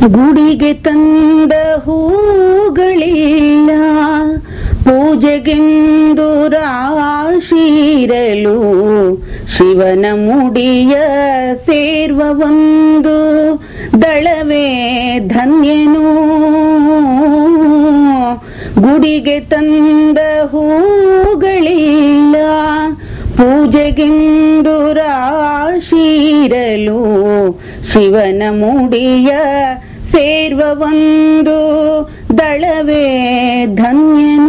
ಗುಡಿಗೆ ತಂದ ಹೂಗಳಿಲ್ಲ ಪೂಜೆಗೆಂದು ರಾಶಿರಲು ಶಿವನ ಮುಡಿಯ ಸೇರ್ವ ಒಂದು ದಳವೇ ಧನ್ಯನು ಗುಡಿಗೆ ತಂದ ಹೂಗಳಿಲ್ಲ ಪೂಜೆಗೆಂದು ರಾಶಿರಲು ಶಿವನ ಮುಡಿಯ ಸೇರ್ವ ಒಂದು ದಳವೇ ಧನ್ಯನು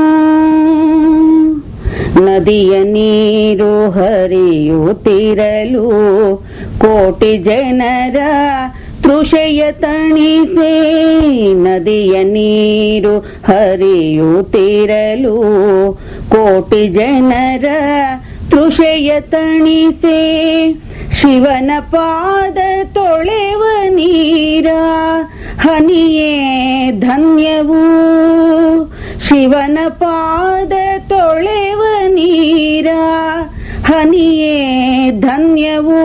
ನದಿಯ ನೀರು ಹರಿಯುತ್ತಿರಲು ಕೋಟಿ ಜನರ ತೃಷೆಯ ತಣಿಸೆ ನದಿಯ ನೀರು ಹರಿಯುತ್ತಿರಲು ಕೋಟಿ ಜನರ ತೃಷೆಯ ತಣಿಸೆ ಶಿವನ ಪಾದ ತೊಳೆವ ನೀರ ಹನಿಯೇ ಧನ್ಯವು ಶಿವನ ಪಾದ ತೊಳೆವ ನೀರ ಹನಿಯೇ ಧನ್ಯವು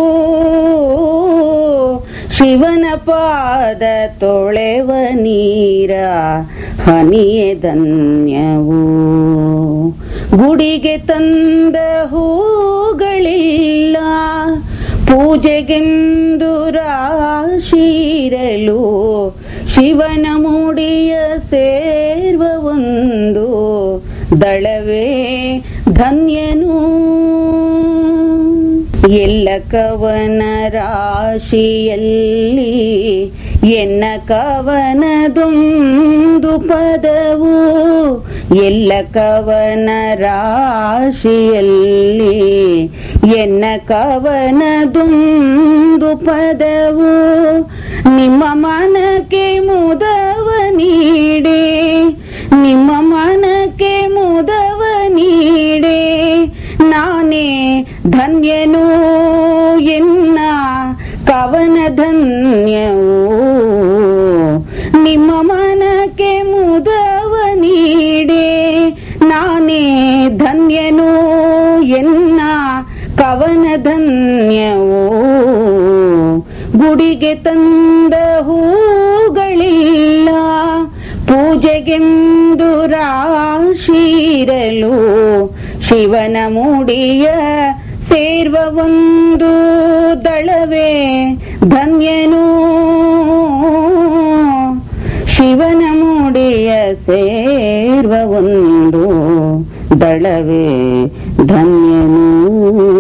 ಶಿವನ ಪಾದ ತೊಳೆವ ನೀರ ಹನಿಯೇ ಧನ್ಯವು ಗುಡಿಗೆ ತಂದ ಹೂಗಳಿಲ್ಲ ಪೂಜೆಗೆಂದು ರಾಶಿರಲು ಶಿವನ ಮುಡಿಯ ಸೇರ್ವ ಒಂದು ದಳವೇ ಧನ್ಯನು ಎಲ್ಲ ಕವನ ರಾಶಿಯಲ್ಲಿ ಎನ್ನ ಕವನದೊಂದು ಪದವು ಎಲ್ಲ ಕವನ ರಾಶಿಯಲ್ಲಿ ಎನ್ನ ಕವನದೊಂದು ಪದವು ನಿಮ್ಮ ಮನಕ್ಕೆ ಮುದವ ನೀಡೆ ನಿಮ್ಮ ಮನಕ್ಕೆ ಮುದವ ನೀಡೆ ನಾನೇ ಧನ್ಯನು ಎನ್ನ ಕವನ ಧನ್ಯವು ನಿಮ್ಮ ಮನಕ್ಕೆ ಮುದವ ನೀಡೆ ನಾನೇ ಧನ್ಯನು ಎನ್ನ ಕವನ ಧನ್ಯವು ಗುಡಿಗೆ ತಂದ ಹೂಗಳಿಲ್ಲ ಪೂಜೆಗೆಂದು ರಾಶಿರಲು ಶಿವನ ಮುಡಿಯ ಸೇರ್ವ ಒಂದು ದಳವೇ ಧನ್ಯನು ಶಿವನ ಮುಡಿಯ ಸೇರ್ವ ಒಂದು ದಳವೇ ಧನ್ಯನು